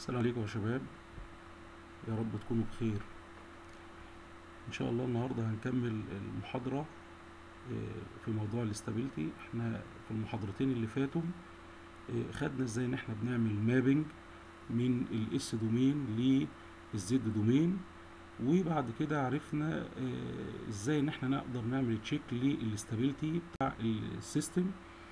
السلام عليكم يا شباب يا رب تكونوا بخير ان شاء الله النهارده هنكمل المحاضره آه، في موضوع الاستابيليتي احنا في المحاضرتين اللي فاتوا آه، خدنا ازاي ان احنا بنعمل مابنج من الاس دومين للزد دومين وبعد كده عرفنا آه، ازاي ان احنا نقدر نعمل تشيك للاستابيليتي بتاع السيستم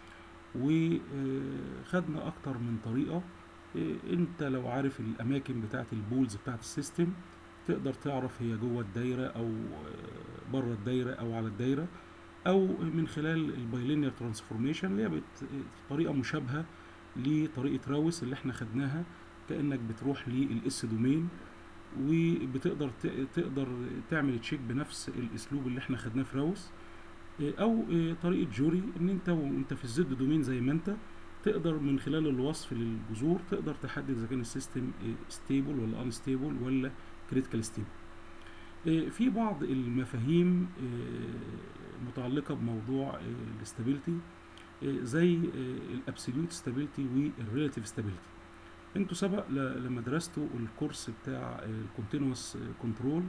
وخدنا اكتر من طريقه إيه، انت لو عارف الاماكن بتاعت البولز بتاعت السيستم تقدر تعرف هي جوه الدايره او آه، بره الدايره او على الدايره او من خلال البايلينير ترانسفورميشن اللي هي بت- طريقه مشابهه لطريقه راوس اللي احنا خدناها كانك بتروح للاس دومين وبتقدر ت- تقدر تعمل تشيك بنفس الاسلوب اللي احنا خدناه في راوس إيه، او إيه، طريقه جوري ان انت وانت في الزد دومين زي ما انت تقدر من خلال الوصف للجذور تقدر تحدد اذا كان السيستم ستيبل ولا ان ستيبل ولا كريتيكال ستيبل في بعض المفاهيم آه، متعلقه بموضوع الاستابيليتي زي الابسوليوت ستابيليتي والريلاتيف ستابيليتي انتوا سبق ل- لما درستوا الكورس بتاع الكونتينوس كنترول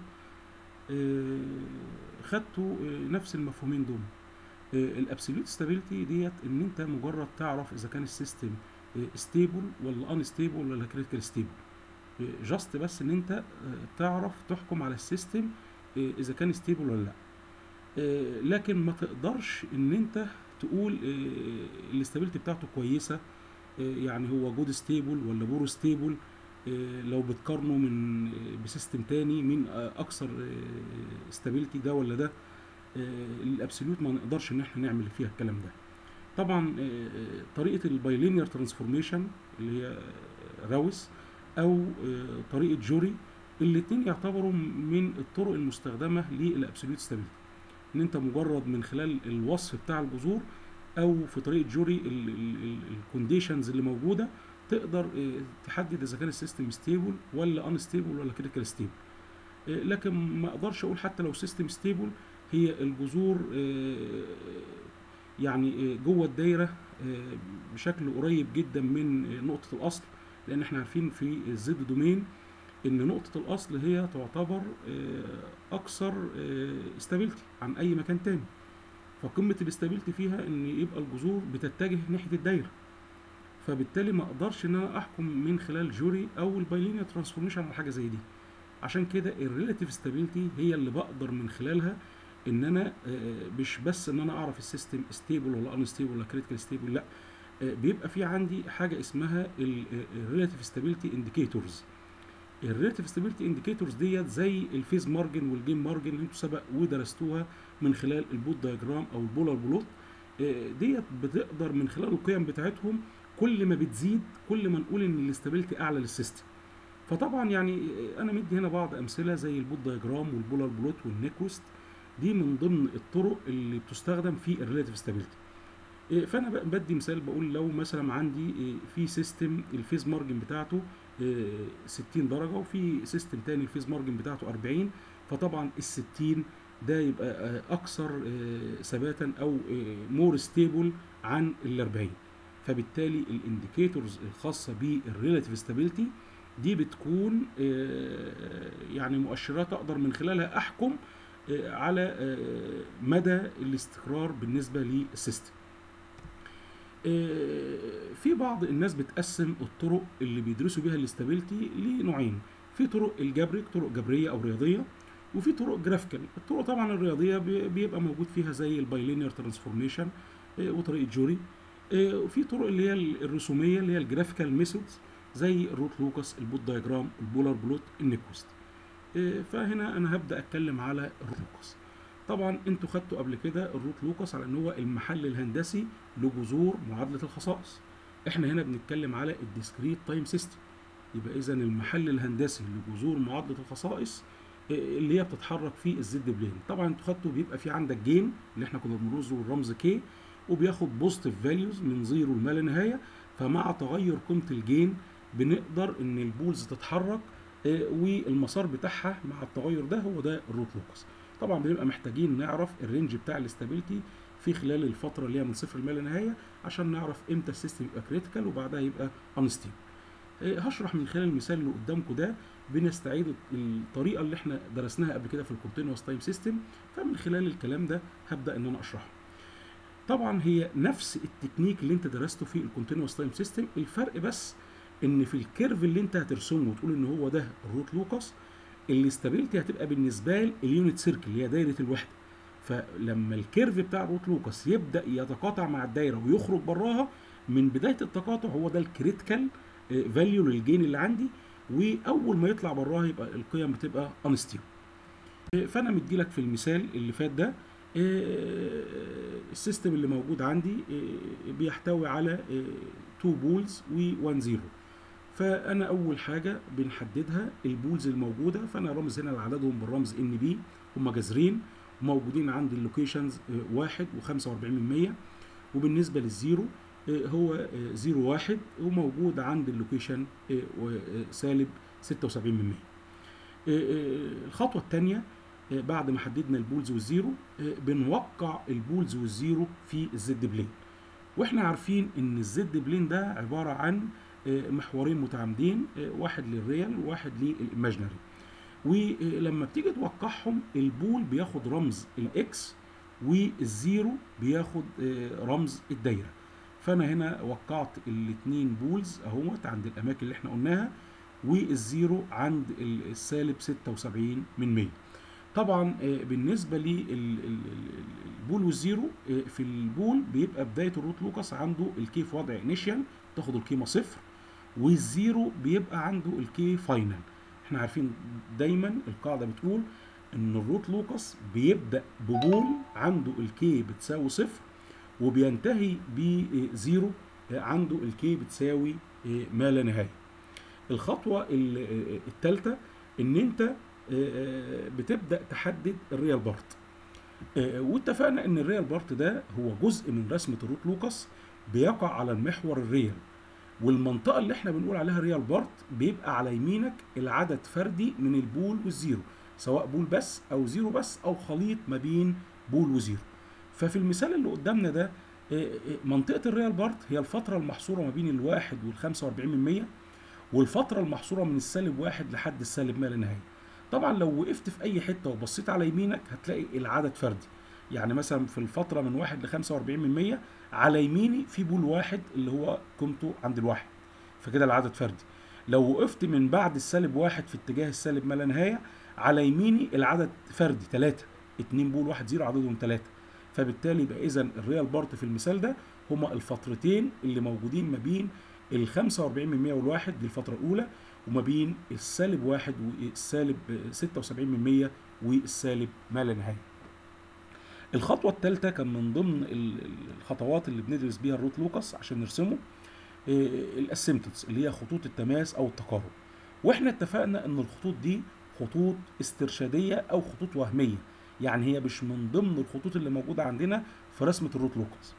خدتوا آه، نفس المفهومين دول الابسوليوت ستابيليتي ديت ان انت مجرد تعرف اذا كان السيستم ستيبل ولا ان ستيبل ولا كريتيكال ستيبل جاست بس ان انت آه، تعرف تحكم على السيستم آه، اذا كان ستيبل ولا لا آه، لكن ما تقدرش ان انت تقول الاستابيليتي بتاعته كويسه آه، يعني هو جود ستيبل ولا بورو ستيبل لو بتقارنه من آه، بسيستم تاني مين آه، اكثر استابيليتي ده ولا ده آه، الابسوليوت ما نقدرش ان احنا نعمل فيها الكلام ده طبعا آه، آه، طريقه البايلينير ترانسفورميشن اللي هي آه، راوس او آه، طريقه جوري الاثنين يعتبروا من الطرق المستخدمه للابسوليوت ستابيليتي ان انت مجرد من خلال الوصف بتاع الجذور او في طريقه جوري الكونديشنز اللي موجوده تقدر آه، تحدد اذا كان السيستم ستيبل ولا ان ستيبل ولا كريتيكال ستيبل لكن ما اقدرش اقول حتى لو سيستم ستيبل هي الجذور آه، يعني آه، جوه الدايره آه، بشكل قريب جدا من آه، نقطه الاصل لان احنا عارفين في الزد دومين ان نقطه الاصل هي تعتبر آه، اكثر استابيليتي عن اي مكان تاني فقمه الاستابيليتي فيها ان يبقى الجذور بتتجه ناحيه الدايره فبالتالي ما اقدرش ان انا احكم من خلال جوري او البايلينير ترانسفورميشن على حاجه زي دي عشان كده الريلاتيف ستابيليتي هي اللي بقدر من خلالها ان انا آه، مش بس ان انا اعرف السيستم ستيبل ولا ان ستيبل ولا كريتيكال ستيبل لا آه، بيبقى في عندي حاجه اسمها الريلاتيف ستابيليتي انديكيتورز الريلاتيف ستابيليتي انديكيتورز ديت زي الفيز مارجن والجيم مارجن اللي انتوا سبق ودرستوها من خلال البوت دايجرام او البولار بلوت آه، ديت بتقدر من خلال القيم بتاعتهم كل ما بتزيد كل ما نقول ان الاستابيليتي اعلى للسيستم فطبعا يعني انا مدي هنا بعض امثله زي البوت دايجرام والبولار بلوت والنيكوست دي من ضمن الطرق اللي بتستخدم في الريلاتيف ستابيليتي فانا ب- بدي مثال بقول لو مثلا عندي إيه، في سيستم الفيز مارجن بتاعته إيه، 60 درجه وفي سيستم تاني الفيز مارجن بتاعته 40 فطبعا ال 60 ده يبقى آه، اكثر آه، ثباتا او مور ستيبل عن ال 40 فبالتالي الانديكيتورز الخاصه بالريلاتيف ستابيليتي دي بتكون آه، يعني مؤشرات اقدر من خلالها احكم آه، على آه، مدى الاستقرار بالنسبه للسيستم آه، في بعض الناس بتقسم الطرق اللي بيدرسوا بيها الاستابيليتي لنوعين في طرق الجبري طرق جبريه او رياضيه وفي طرق جرافيكال الطرق طبعا الرياضيه بي- بيبقى موجود فيها زي البايلينير ترانسفورميشن وطريقه جوري آه، وفي طرق اللي هي الرسوميه اللي هي الجرافيكال ميثودز زي الروت لوكاس البوت دايجرام البولار بلوت النيكوست آه، فهنا انا هبدا اتكلم على الروت لوكاس طبعا انتوا خدتوا قبل كده الروت لوكاس على ان هو المحل الهندسي لجذور معادله الخصائص احنا هنا بنتكلم على الديسكريت تايم سيستم يبقى اذا المحل الهندسي لجذور معادله الخصائص آه، اللي هي بتتحرك في الزد بلين طبعا انتوا خدتوا بيبقى في عندك جين اللي احنا كنا بنرمزه الرمز كي وبياخد بوزيتيف فاليوز من زيرو لما لا نهايه فمع تغير قيمه الجين بنقدر ان البولز تتحرك آه، والمسار بتاعها مع التغير ده هو ده الروت لوكس طبعا بنبقى محتاجين نعرف الرينج بتاع الاستابيليتي في خلال الفتره اللي هي من صفر لما لا نهايه عشان نعرف امتى السيستم يبقى كريتيكال وبعدها يبقى انستيبل آه، هشرح من خلال المثال اللي قدامكم ده بنستعيد الطريقه اللي احنا درسناها قبل كده في الكونتينوس تايم سيستم فمن خلال الكلام ده هبدا ان انا اشرحه طبعا هي نفس التكنيك اللي انت درسته في الكونتينوس تايم سيستم الفرق بس ان في الكيرف اللي انت هترسمه وتقول ان هو ده الروت لوكاس الاستابيليتي هتبقى بالنسبه لي اليونت سيركل اللي هي دايره الوحده فلما الكيرف بتاع الروت لوكاس يبدا يتقاطع مع الدايره ويخرج براها من بدايه التقاطع هو ده الكريتيكال فاليو للجين اللي عندي واول ما يطلع براها يبقى القيم بتبقى انستيبل فانا مديلك في المثال اللي فات ده آه، السيستم اللي موجود عندي آه، بيحتوي على 2 بولز و1 زيرو فانا اول حاجه بنحددها البولز الموجوده فانا رمز هنا لعددهم بالرمز ان بي هم جذرين موجودين عند اللوكيشنز 1 و45% وبالنسبه للزيرو آه، هو آه، زيرو واحد وموجود عند اللوكيشن آه، و- آه، سالب 76% آه، آه، الخطوه الثانيه بعد ما حددنا البولز والزيرو آه، بنوقع البولز والزيرو في الزد بلين واحنا عارفين ان الزد بلين ده عباره عن آه، محورين متعامدين آه، واحد للريال وواحد للايماجينري ولما بتيجي توقعهم البول بياخد رمز الاكس والزيرو بياخد آه، رمز الدايره فانا هنا وقعت الاثنين بولز اهوت عند الاماكن اللي احنا قلناها والزيرو عند ال- السالب 76 من 100 طبعا آه، بالنسبه للبول والزيرو آه، في البول بيبقى بدايه الروت لوكاس عنده الكي في وضع انيشال تاخد القيمه صفر والزيرو بيبقى عنده الكي فاينل احنا عارفين دايما القاعده بتقول ان الروت لوكاس بيبدا ببول عنده الكي بتساوي صفر وبينتهي بزيرو آه، عنده الكي بتساوي آه، ما لا نهايه الخطوه الثالثه ان انت آه، آه، بتبدا تحدد الريال بارت آه، واتفقنا ان الريال بارت ده هو جزء من رسمه الروت لوكاس بيقع على المحور الريال والمنطقه اللي احنا بنقول عليها ريال بارت بيبقى على يمينك العدد فردي من البول والزيرو سواء بول بس او زيرو بس او خليط ما بين بول وزيرو ففي المثال اللي قدامنا ده آه، آه، منطقه الريال بارت هي الفتره المحصوره ما بين الواحد وال45 من 100 والفتره المحصوره من السالب واحد لحد السالب ما لا نهايه طبعا لو وقفت في اي حته وبصيت على يمينك هتلاقي العدد فردي يعني مثلا في الفتره من واحد ل 45 من 100 على يميني في بول واحد اللي هو قيمته عند الواحد فكده العدد فردي لو وقفت من بعد السالب واحد في اتجاه السالب ما لا نهايه على يميني العدد فردي ثلاثة اتنين بول واحد زيرو عددهم ثلاثة فبالتالي يبقى اذا الريال بارت في المثال ده هما الفترتين اللي موجودين ما بين ال 45 من 100 والواحد دي الفترة الأولى وما بين السالب واحد والسالب 76 من 100 والسالب ما لا نهاية. الخطوة الثالثة كان من ضمن ال- ال- الخطوات اللي بندرس بيها الروت لوكاس عشان نرسمه الاسيمتوتس اللي هي خطوط التماس أو التقارب. واحنا اتفقنا ان الخطوط دي خطوط استرشادية أو خطوط وهمية. يعني هي مش من ضمن الخطوط اللي موجودة عندنا في رسمة الروت لوكاس.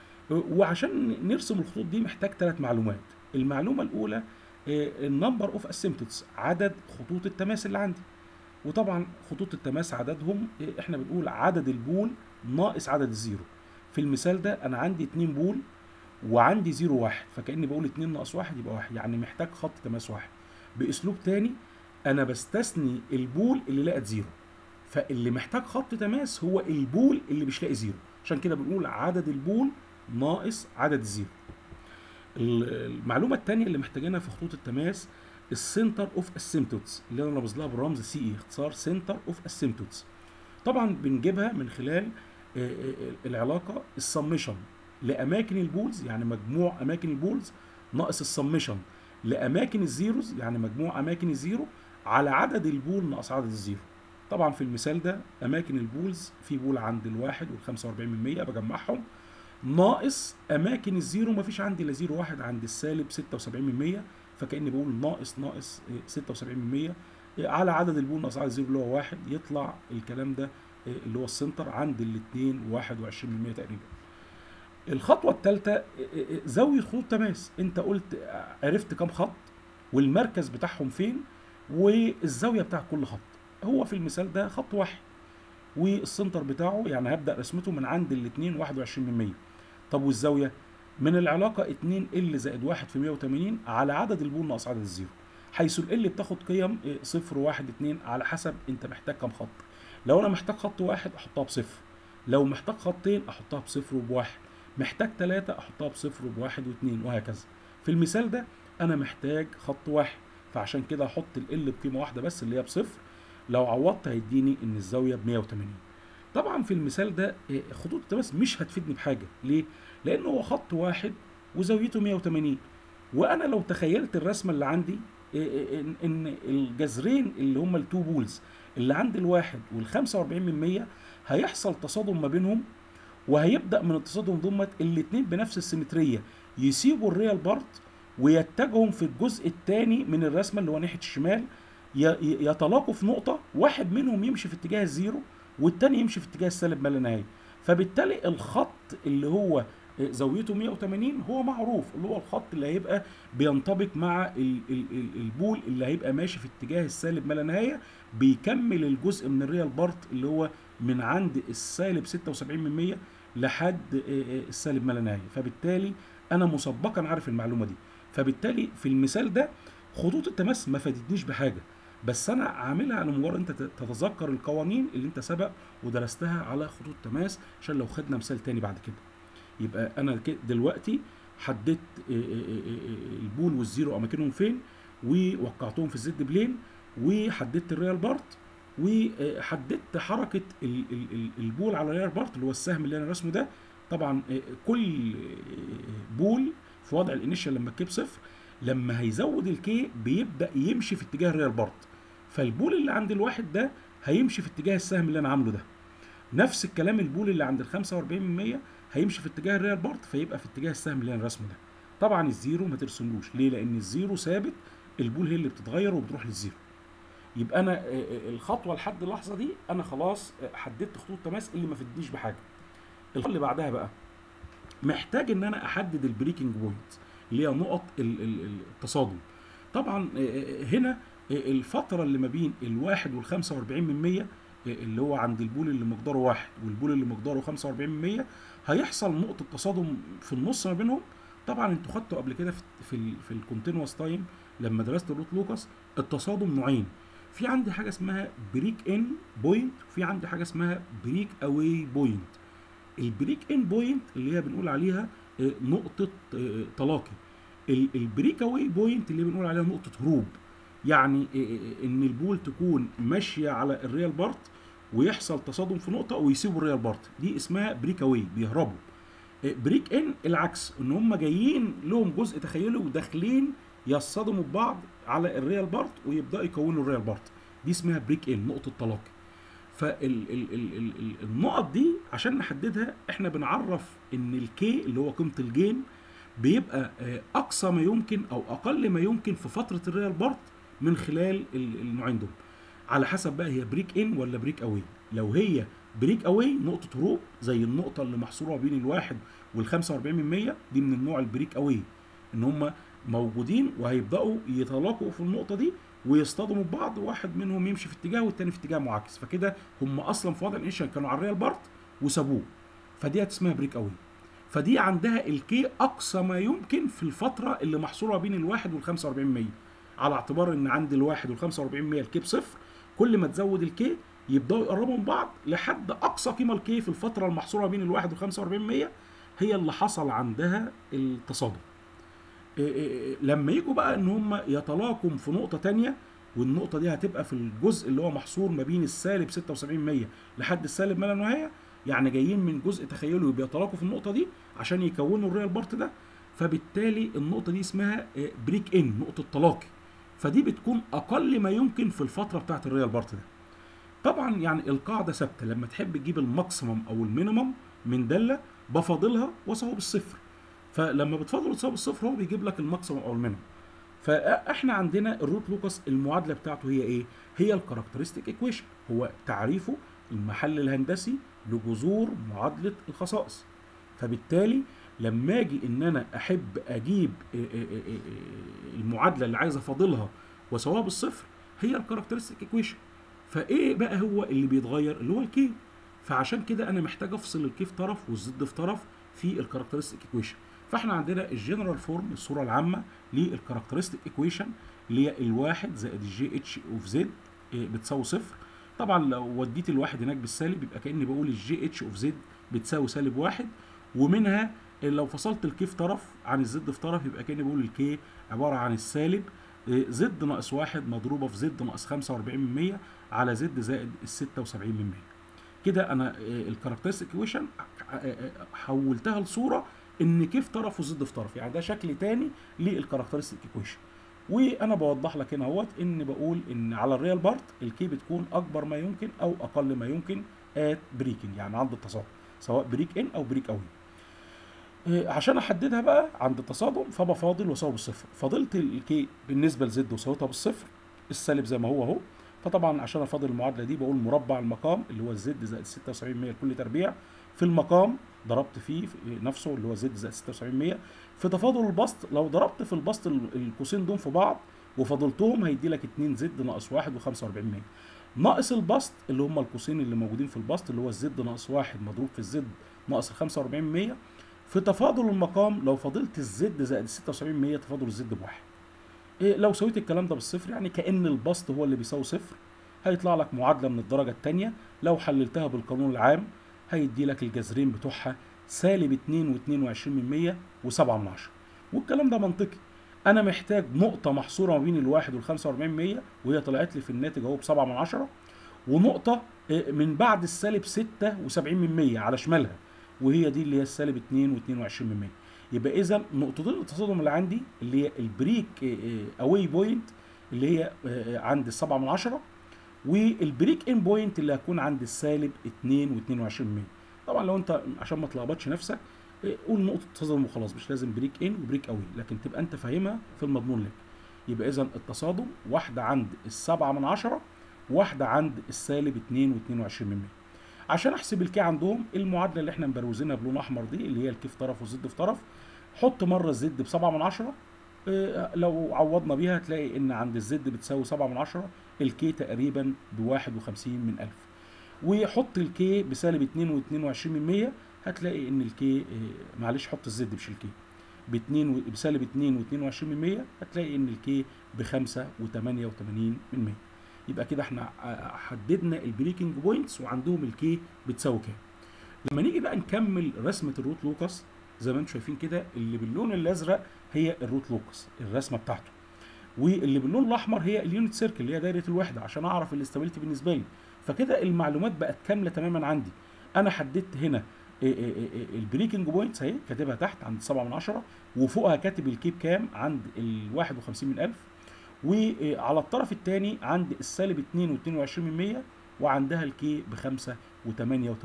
وعشان نرسم الخطوط دي محتاج ثلاث معلومات المعلومه الاولى النمبر اوف اسيمتوتس عدد خطوط التماس اللي عندي وطبعا خطوط التماس عددهم آه، احنا بنقول عدد البول ناقص عدد الزيرو في المثال ده انا عندي اتنين بول وعندي زيرو واحد فكاني بقول اتنين ناقص واحد يبقى واحد يعني محتاج خط تماس واحد باسلوب تاني انا بستثني البول اللي لقت زيرو فاللي محتاج خط تماس هو البول اللي مش لاقي زيرو عشان كده بنقول عدد البول ناقص عدد الزيرو ال- المعلومه الثانيه اللي محتاجينها في خطوط التماس السنتر اوف اسيمتوتس اللي انا رمز لها بالرمز سي اي اختصار سنتر اوف اسيمتوتس طبعا بنجيبها من خلال آه، آه، العلاقه السمشن لاماكن البولز يعني مجموع اماكن البولز ناقص السمشن لاماكن الزيروز يعني مجموع اماكن الزيرو على عدد البول ناقص عدد الزيرو طبعا في المثال ده اماكن البولز في بول عند الواحد وال45 من 100 بجمعهم ناقص اماكن الزيرو مفيش عندي الا زيرو واحد عند السالب 76 من 100 فكاني بقول ناقص ناقص إيه، 76 من 100 إيه، على عدد البول ناقص عدد الزيرو اللي هو واحد يطلع الكلام ده إيه، اللي هو السنتر عند الاثنين 21 من 100 تقريبا الخطوه الثالثه زاويه خطوط تماس انت قلت آه، عرفت كام خط والمركز بتاعهم فين والزاويه بتاع كل خط هو في المثال ده خط واحد والسنتر بتاعه يعني هبدا رسمته من عند الاثنين 21 من 100 طب والزاويه من العلاقه 2 ال زائد 1 في 180 على عدد البول ناقص عدد الزيرو حيث ال بتاخد قيم 0 1 2 على حسب انت محتاج كام خط لو انا محتاج خط واحد احطها بصفر لو محتاج خطين احطها بصفر وبواحد محتاج ثلاثة احطها بصفر وبواحد واثنين وهكذا في المثال ده انا محتاج خط واحد فعشان كده احط ال بقيمة واحدة بس اللي هي بصفر لو عوضت هيديني ان الزاوية ب 180 طبعا في المثال ده خطوط التماس مش هتفيدني بحاجة ليه؟ لانه هو خط واحد وزاويته 180 وانا لو تخيلت الرسمة اللي عندي ان الجذرين اللي هم التو بولز اللي عند الواحد وال 45 من 100 هيحصل تصادم ما بينهم وهيبدا من التصادم ضمت الاثنين بنفس السيمتريه يسيبوا الريال بارت ويتجهوا في الجزء الثاني من الرسمه اللي هو ناحيه الشمال يتلاقوا في نقطه واحد منهم يمشي في اتجاه الزيرو والتاني يمشي في اتجاه السالب ما لا نهايه فبالتالي الخط اللي هو زاويته 180 هو معروف اللي هو الخط اللي هيبقى بينطبق مع البول اللي هيبقى ماشي في اتجاه السالب ما لا نهايه بيكمل الجزء من الريال بارت اللي هو من عند السالب 76 من 100 لحد السالب ما لا نهايه فبالتالي انا مسبقا عارف المعلومه دي فبالتالي في المثال ده خطوط التماس ما فادتنيش بحاجه بس انا عاملها على مجرد انت تتذكر القوانين اللي انت سبق ودرستها على خطوط التماس عشان لو خدنا مثال تاني بعد كده يبقى انا دلوقتي حددت البول والزيرو اماكنهم فين ووقعتهم في الزد بلين وحددت الريال بارت وحددت حركه البول على الريال بارت اللي هو السهم اللي انا رسمه ده طبعا كل بول في وضع الانيشال لما الكيب صفر لما هيزود الكي بيبدا يمشي في اتجاه الريال بارت فالبول اللي عند الواحد ده هيمشي في اتجاه السهم اللي انا عامله ده نفس الكلام البول اللي عند ال 45 من 100 هيمشي في اتجاه الريال بارت فيبقى في اتجاه السهم اللي انا رسمه ده طبعا الزيرو ما ترسملوش ليه لان الزيرو ثابت البول هي اللي بتتغير وبتروح للزيرو يبقى انا الخطوه لحد اللحظه دي انا خلاص حددت خطوط تماس اللي ما فدنيش بحاجه الخطوه اللي بعدها بقى محتاج ان انا احدد البريكنج بوينت اللي هي نقط التصادم طبعا هنا الفتره اللي ما بين الواحد وال 45 من 100 اللي هو عند البول اللي مقداره واحد والبول اللي مقداره 45 من 100 هيحصل نقطه تصادم في النص ما بينهم طبعا انتوا خدتوا قبل كده في في, ال في الكونتينوس تايم لما درست الروت لوكاس التصادم نوعين في عندي حاجه اسمها بريك ان بوينت وفي عندي حاجه اسمها بريك اواي بوينت البريك ان بوينت اللي هي بنقول عليها نقطه تلاقي البريك اواي بوينت اللي بنقول عليها نقطه هروب يعني ان البول تكون ماشيه على الريال بارت ويحصل تصادم في نقطه ويسيبوا الريال بارت دي اسمها بريك اواي بيهربوا بريك ان العكس ان هم جايين لهم جزء تخيلي وداخلين يصطدموا ببعض على الريال بارت ويبداوا يكونوا الريال بارت دي اسمها بريك ان نقطه تلاقي فالنقط دي عشان نحددها احنا بنعرف ان الكي اللي هو قيمه الجين بيبقى اقصى ما يمكن او اقل ما يمكن في فتره الريال بارت من خلال النوعين دول على حسب بقى هي بريك ان ولا بريك اواي لو هي بريك اواي نقطه هروب زي النقطه اللي محصوره بين الواحد وال 45 من 100 دي من النوع البريك اواي ان هم موجودين وهيبداوا يتلاقوا في النقطه دي ويصطدموا ببعض واحد منهم يمشي في اتجاه والتاني في اتجاه معاكس فكده هم اصلا في وضع الانيشال كانوا على الريال بارت وسابوه فدي اسمها بريك اواي فدي عندها الكي اقصى ما يمكن في الفتره اللي محصوره بين الواحد وال 45 100 على اعتبار ان عند الواحد وال 45 100 الكي بصفر كل ما تزود الكي يبداوا يقربوا من بعض لحد اقصى قيمه الكي في الفتره المحصوره بين الواحد وال 45 100 هي اللي حصل عندها التصادم لما يجوا بقى ان هم يتلاقوا في نقطه تانية والنقطه دي هتبقى في الجزء اللي هو محصور ما بين السالب 76 100 لحد السالب ما لا نهايه يعني جايين من جزء تخيلي وبيتلاقوا في النقطه دي عشان يكونوا الريال بارت ده فبالتالي النقطه دي اسمها بريك ان نقطه تلاقي فدي بتكون اقل ما يمكن في الفتره بتاعه الريال بارت ده طبعا يعني القاعده ثابته لما تحب تجيب الماكسيمم او المينيمم من داله بفاضلها واساوي بالصفر فلما بتفاضل وتساوي بالصفر هو بيجيب لك الماكسيمم او المينيمم فاحنا عندنا الروت لوكاس المعادله بتاعته هي ايه هي الكاركترستيك ايكويشن هو تعريفه المحل الهندسي لجذور معادله الخصائص فبالتالي لما اجي ان انا احب اجيب المعادله اللي عايز افاضلها واساويها بالصفر هي الكاركترستيك ايكويشن فايه بقى هو اللي بيتغير اللي هو الكي فعشان كده انا محتاج افصل الكي في طرف والزد في طرف في الكاركترستيك ايكويشن فاحنا عندنا الجنرال فورم الصوره العامه للكاركترستيك ايكويشن اللي هي الواحد زائد الجي اتش اوف زد بتساوي صفر طبعا لو وديت الواحد هناك بالسالب يبقى كاني بقول الجي اتش اوف زد بتساوي سالب واحد ومنها لو فصلت الكي في طرف عن الزد في طرف يبقى كاني بقول الكي عباره عن السالب زد ناقص واحد مضروبه في زد ناقص 45% على زد زائد ال 76% كده انا الكاركترستيك ايكويشن حولتها لصوره ان كي في طرف وزد في طرف يعني ده شكل تاني للكاركترستيك ايكويشن وانا بوضح لك هنا اهوت ان بقول ان على الريال بارت الكي بتكون اكبر ما يمكن او اقل ما يمكن ات بريكنج يعني عند التصادم سواء بريك ان او بريك اوي عشان احددها بقى عند التصادم فبفاضل واساوي بالصفر فاضلت الكي بالنسبه لزد وساويتها بالصفر السالب زي ما هو اهو فطبعا عشان افاضل المعادله دي بقول مربع المقام اللي هو الزد زائد 76% لكل تربيع في المقام ضربت فيه في نفسه اللي هو زد زائد 76% في تفاضل البسط لو ضربت في البسط القوسين دول في بعض وفاضلتهم هيدي لك 2 زد ناقص 1 و45% ناقص البسط اللي هم القوسين اللي موجودين في البسط اللي هو الزد ناقص 1 مضروب في الزد ناقص 45% في تفاضل المقام لو فاضلت الزد زائد 76% تفاضل الزد بواحد إيه لو سويت الكلام ده بالصفر يعني كأن البسط هو اللي بيساوي صفر هيطلع لك معادلة من الدرجة الثانية لو حللتها بالقانون العام هيدي لك الجذرين بتوعها سالب 2 و22 من 100 و7 من 10 والكلام ده منطقي انا محتاج نقطة محصورة ما بين الواحد وال 45 من 100 وهي طلعت لي في الناتج اهو ب 7 من 10 ونقطة من بعد السالب 76 من 100 على شمالها وهي دي اللي هي السالب 2 و22 من 100 يبقى اذا نقطتين التصادم اللي عندي اللي هي البريك اواي بوينت اللي هي عند 7 من 10 والبريك ان بوينت اللي هتكون عند السالب 2 و22 من 100 طبعا لو انت عشان ما تلخبطش نفسك قول نقطة تصادم وخلاص مش لازم بريك ان وبريك اوي لكن تبقى انت فاهمها في المضمون لك يبقى اذا التصادم واحدة عند السبعة من عشرة واحدة عند السالب 2 و22 من 100 عشان احسب الكي عندهم المعادله اللي احنا مبروزينها بلون احمر دي اللي هي الكي في طرف والزد في طرف حط مره الزد ب 7 من 10 اه لو عوضنا بيها هتلاقي ان عند الزد بتساوي 7 من 10 الكي تقريبا ب 51 من 1000 وحط الكي بسالب 2 و22 من 100 هتلاقي ان الكي اه معلش حط الزد مش الكي ب 2 بسالب 2 و22 من 100 هتلاقي ان الكي ب 5 و88 من 100 يبقى كده احنا حددنا البريكنج بوينتس وعندهم الكي بتساوي كام لما نيجي بقى نكمل رسمه الروت لوكس زي ما انتم شايفين كده اللي باللون الازرق هي الروت لوكس الرسمه بتاعته واللي باللون الاحمر هي اليونت سيركل اللي هي دايره الوحده عشان اعرف الاستابيليتي بالنسبه لي فكده المعلومات بقت كامله تماما عندي انا حددت هنا البريكنج بوينتس اهي كاتبها تحت عند 7 من 10 وفوقها كاتب الكي بكام عند ال 51 من 1000 وعلى الطرف الثاني عند السالب 2 و22 من 100 وعندها الكي ب 5 و88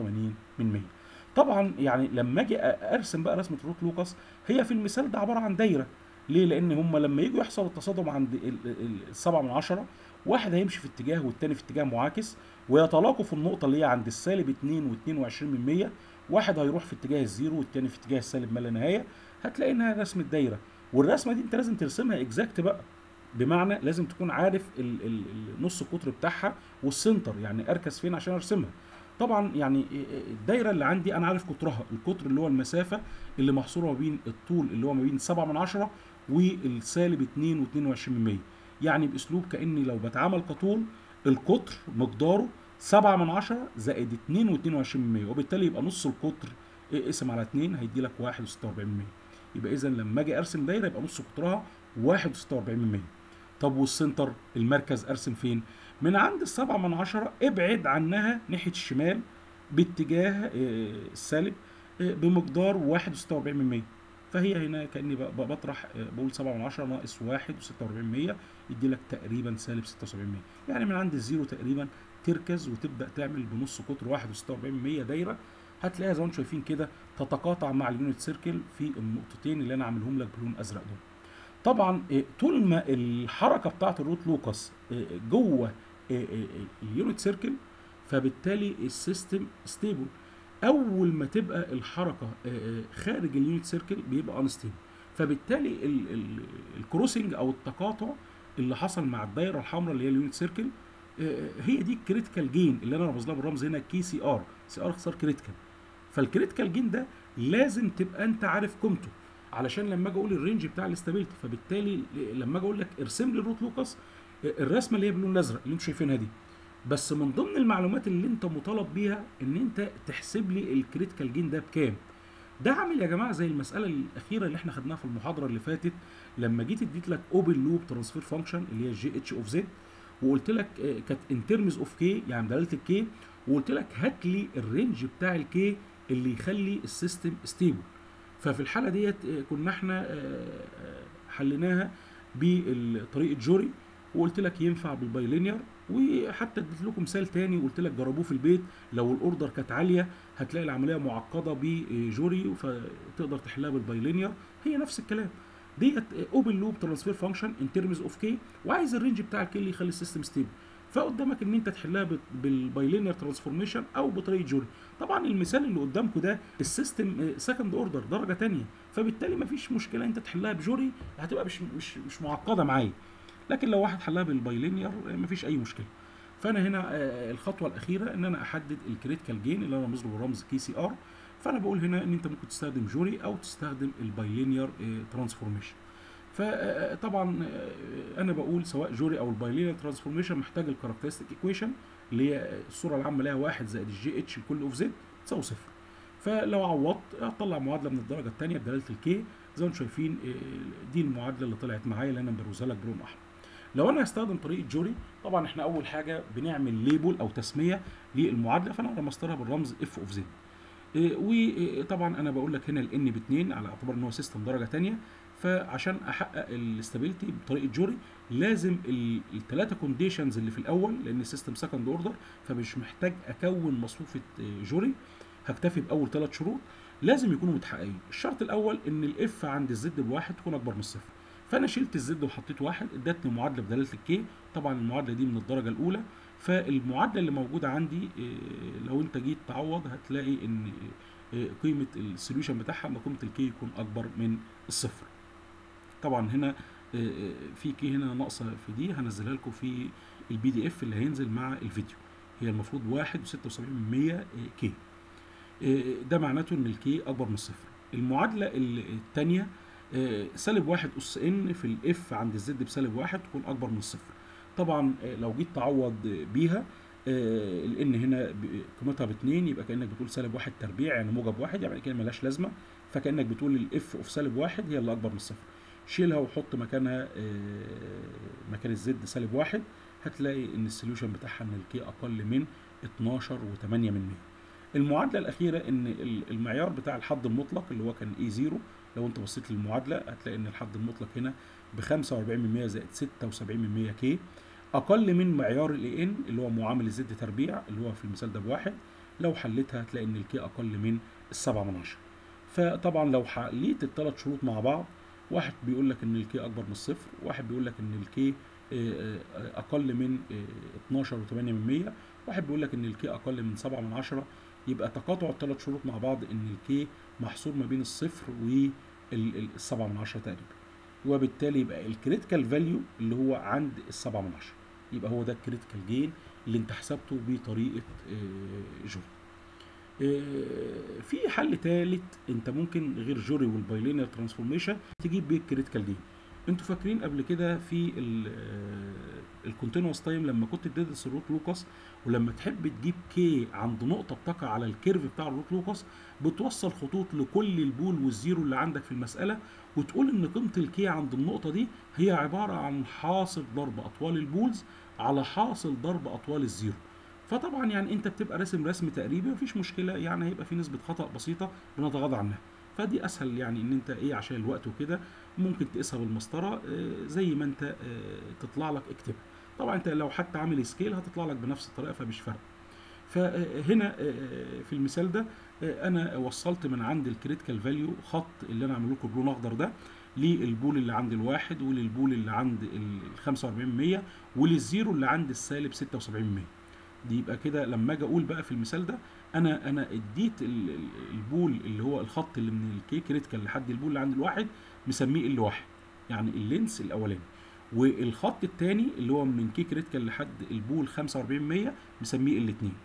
من 100 طبعا يعني لما اجي ارسم بقى رسمه روت لوكاس هي في المثال ده عباره عن دايره ليه لان هم لما يجوا يحصل التصادم عند السبعة من عشرة واحد هيمشي في اتجاه والتاني في اتجاه معاكس ويتلاقوا في النقطه اللي هي عند السالب 2 و22 من 100 واحد هيروح في اتجاه الزيرو والتاني في اتجاه السالب ما لا نهايه هتلاقي انها رسمه دايره والرسمه دي انت لازم ترسمها اكزاكت بقى بمعنى لازم تكون عارف النص القطر بتاعها والسنتر يعني اركز فين عشان ارسمها طبعا يعني الدايره اللي عندي انا عارف قطرها القطر اللي هو المسافه اللي محصوره ما بين الطول اللي هو ما بين 7 من 10 والسالب 2 و22 من 100 يعني باسلوب كاني لو بتعامل كطول القطر مقداره 7 من 10 زائد 2 و22 من 100 وبالتالي يبقى نص القطر اقسم على 2 هيدي لك 1 و46 من 100 يبقى اذا لما اجي ارسم دايره يبقى نص قطرها 1 و46 من 100 طب والسنتر المركز ارسم فين من عند السبعة من عشرة ابعد عنها ناحية الشمال باتجاه السالب بمقدار واحد وستة واربعين من مية فهي هنا كأني بطرح بقول سبعة من عشرة ناقص واحد وستة واربعين من مية يدي لك تقريبا سالب ستة وسبعين من مية يعني من عند الزيرو تقريبا تركز وتبدأ تعمل بنص قطر واحد وستة واربعين من مية دايرة هتلاقيها زي ما انتم شايفين كده تتقاطع مع اليونت سيركل في النقطتين اللي انا عاملهم لك بلون ازرق دول طبعا طول ما الحركه بتاعت الروت لوكاس جوه اليونت سيركل فبالتالي السيستم ستيبل اول ما تبقى الحركه خارج اليونت سيركل بيبقى انستيبل فبالتالي الكروسنج او التقاطع اللي حصل مع الدايره الحمراء اللي هي اليونت سيركل هي دي الكريتيكال جين اللي انا رمز لها بالرمز هنا كي سي ار سي ار اختصار كريتيكال فالكريتيكال جين ده لازم تبقى انت عارف قيمته علشان لما اجي اقول الرينج بتاع الاستابيليتي فبالتالي لما اجي اقول لك ارسم لي الروت لوكس الرسمه اللي هي باللون الازرق اللي انتم شايفينها دي بس من ضمن المعلومات اللي انت مطالب بيها ان انت تحسب لي الكريتيكال جين ده بكام ده عامل يا جماعه زي المساله الاخيره اللي احنا خدناها في المحاضره اللي فاتت لما جيت اديت لك اوبن لوب ترانسفير فانكشن اللي هي جي اتش اوف زد وقلت لك آه، كانت ان ترمز اوف كي يعني دلاله الكي وقلت لك هات لي الرينج بتاع الكي اللي يخلي السيستم ستيبل ففي الحاله ديت آه، كنا احنا آه، آه، حليناها بطريقه جوري وقلت لك ينفع بالبايلينير وحتى اديت لكم مثال تاني وقلت لك جربوه في البيت لو الاوردر كانت عاليه هتلاقي العمليه معقده بجوري فتقدر تحلها بالبايلينير هي نفس الكلام ديت اوبن لوب ترانسفير فانكشن ان ترمز اوف كي وعايز الرينج بتاع الكي اللي يخلي السيستم ستيبل فقدامك ان انت تحلها بال- بالبايلينير ترانسفورميشن او بطريقه جوري طبعا المثال اللي قدامكم ده السيستم سكند اوردر درجه تانية فبالتالي مفيش مشكله انت تحلها بجوري هتبقى مش مش مش معقده معايا لكن لو واحد حلها بالبايلينير آه، مفيش اي مشكله فانا هنا آه، الخطوه الاخيره ان انا احدد الكريتيكال جين اللي انا رمز له برمز كي سي ار فانا بقول هنا ان انت ممكن تستخدم جوري او تستخدم البايلينير ترانسفورميشن فطبعا انا بقول سواء جوري او البايلينير ترانسفورميشن محتاج الكاركترستيك ايكويشن اللي هي الصوره العامه لها واحد زائد الجي اتش لكل اوف زد تساوي صفر فلو عوضت هطلع معادله من الدرجه الثانيه بدلاله الكي زي ما انتم شايفين آه، دي المعادله اللي طلعت معايا اللي انا مبروزها لك بلون احمر لو انا هستخدم طريقه جوري طبعا احنا اول حاجه بنعمل ليبل او تسميه للمعادله فانا رمزتها بالرمز اف اوف زد وطبعا انا بقول لك هنا الان ب2 على اعتبار ان هو سيستم درجه ثانيه فعشان احقق الاستابيليتي بطريقه جوري لازم الثلاثه كونديشنز اللي في الاول لان السيستم سكند اوردر فمش محتاج اكون مصفوفه آه، جوري هكتفي باول ثلاث شروط لازم يكونوا متحققين الشرط الاول ان الاف عند الزد بواحد تكون اكبر من الصفر فانا شلت الزد وحطيت واحد ادتني معادله بدلاله الكي طبعا المعادله دي من الدرجه الاولى فالمعادله اللي موجوده عندي آه، لو انت جيت تعوض هتلاقي ان آه، قيمه السوليوشن بتاعها ان قيمه الكي يكون اكبر من الصفر طبعا هنا آه، آه، في كي هنا ناقصه في دي هنزلها لكم في البي دي اف اللي هينزل مع الفيديو هي المفروض واحد وستة وسبعين من مية كي آه، ده معناته ان الكي اكبر من الصفر المعادله الثانيه سالب واحد اس ان في الاف عند الزد بسالب واحد تكون اكبر من الصفر طبعا آه، لو جيت تعوض بيها الان هنا ب- قيمتها باتنين يبقى كانك بتقول سالب واحد تربيع يعني موجب واحد يعني كده ملهاش لازمه فكانك بتقول الاف اوف سالب واحد هي اللي اكبر من الصفر شيلها وحط مكانها آه، مكان الزد سالب واحد هتلاقي ان السوليوشن بتاعها ان الكي اقل من 12 و8 من 100 المعادله الاخيره ان ال- المعيار بتاع الحد المطلق اللي هو كان اي 0 لو انت بصيت للمعادله هتلاقي ان الحد المطلق هنا ب 45 من 100 زائد 76 من 100 كي اقل من معيار الاي ان اللي هو معامل الزد تربيع اللي هو في المثال ده بواحد لو حليتها هتلاقي ان الكي اقل من السبعة من عشرة فطبعا لو حليت الثلاث شروط مع بعض واحد بيقول لك ان الكي اكبر من الصفر واحد بيقول لك ان الكي اقل من آه، 12 و8 من 100 واحد بيقول لك ان الكي اقل من 7 من 10 يبقى تقاطع الثلاث شروط مع بعض ان الكي محصور ما بين الصفر والسبعة من 10 تقريبا وبالتالي يبقى الكريتيكال فاليو اللي هو عند السبعة من 10 يبقى هو ده الكريتيكال جين اللي انت حسبته بطريقه آه، جوري آه، في حل ثالث انت ممكن غير جوري والبايلينير ترانسفورميشن تجيب بيه الكريتيكال جين انتوا فاكرين قبل كده في الكونتينوس تايم لما كنت بتدرس الروت لوكاس ولما تحب تجيب كي عند نقطه بتقع على الكيرف بتاع الروت لوكاس بتوصل خطوط لكل البول والزيرو اللي عندك في المساله وتقول ان قيمه الكي عند النقطه دي هي عباره عن حاصل ضرب اطوال البولز على حاصل ضرب اطوال الزيرو فطبعا يعني انت بتبقى راسم رسم تقريبي مفيش مشكله يعني هيبقى في نسبه خطا بسيطه بنتغاضى عنها فدي اسهل يعني ان انت ايه عشان الوقت وكده ممكن تقيسها بالمسطره آه، زي ما انت آه، تطلع لك اكتبها طبعا انت لو حتى عامل سكيل هتطلع لك بنفس الطريقه فمش فارقه فهنا آه، في المثال ده آه، انا وصلت من عند الكريتيكال فاليو خط اللي انا عامله لكم بلون اخضر ده للبول اللي عند الواحد وللبول اللي عند ال 45 وللزيرو اللي عند السالب 76 دي يبقى كده لما اجي اقول بقى في المثال ده انا انا اديت ال- ال- البول اللي هو الخط اللي من الكي كريتيكال لحد البول اللي عند الواحد مسميه ال واحد يعني اللينس الاولاني والخط الثاني اللي هو من كي كريتيكال لحد البول 45 مسميه الاثنين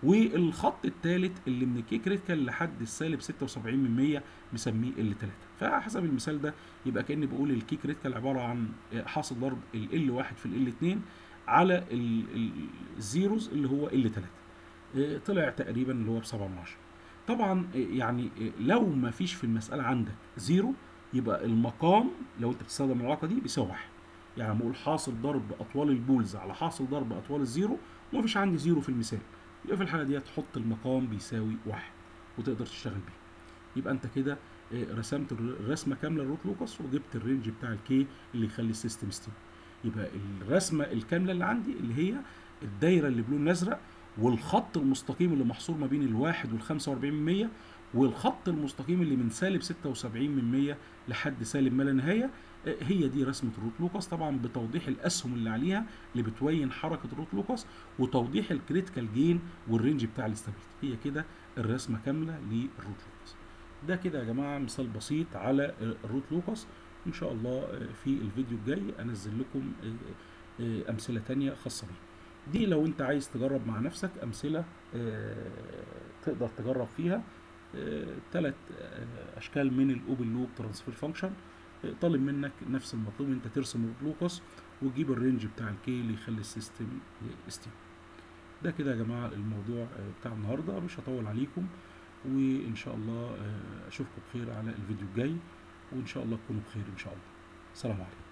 والخط الثالث اللي من الكي كريتيكال لحد السالب 76 من 100 مسميه ال 3 فحسب المثال ده يبقى كاني بقول الكي كريتيكال عباره عن حاصل ضرب ال 1 في ال 2 على الزيروز اللي هو ال 3 طلع تقريبا اللي هو ب 7 من 10 طبعا يعني لو ما فيش في المساله عندك زيرو يبقى المقام لو انت بتستخدم العلاقه دي بيساوي 1 يعني بقول حاصل ضرب اطوال البولز على حاصل ضرب اطوال الزيرو وما فيش عندي زيرو في المثال يبقى في الحاله دي تحط المقام بيساوي 1 وتقدر تشتغل بيه يبقى انت كده رسمت الرسمه كامله لروت لوكاس وجبت الرينج بتاع الكي اللي يخلي السيستم ستيبل يبقى الرسمه الكامله اللي عندي اللي هي الدايره اللي بلون ازرق والخط المستقيم اللي محصور ما بين الواحد وال 45 من 100 والخط المستقيم اللي من سالب 76 من 100 لحد سالب ما لا نهايه هي دي رسمه الروت لوكاس طبعا بتوضيح الاسهم اللي عليها اللي بتبين حركه الروت لوكاس وتوضيح الكريتيكال جين والرينج بتاع الاستابيليتي هي كده الرسمه كامله للروت لوكاس ده كده يا جماعه مثال بسيط على الروت لوكاس ان شاء الله في الفيديو الجاي انزل لكم امثله تانية خاصه بيه دي لو انت عايز تجرب مع نفسك امثله تقدر تجرب فيها ثلاث اشكال من الاوبن لوب ترانسفير فانكشن طالب منك نفس المطلوب انت ترسم روت لوكاس وتجيب الرينج بتاع الكي اللي يخلي السيستم ستيبل ده كده يا جماعه الموضوع بتاع النهارده مش هطول عليكم وان شاء الله اشوفكم بخير على الفيديو الجاي وان شاء الله تكونوا بخير ان شاء الله سلام عليكم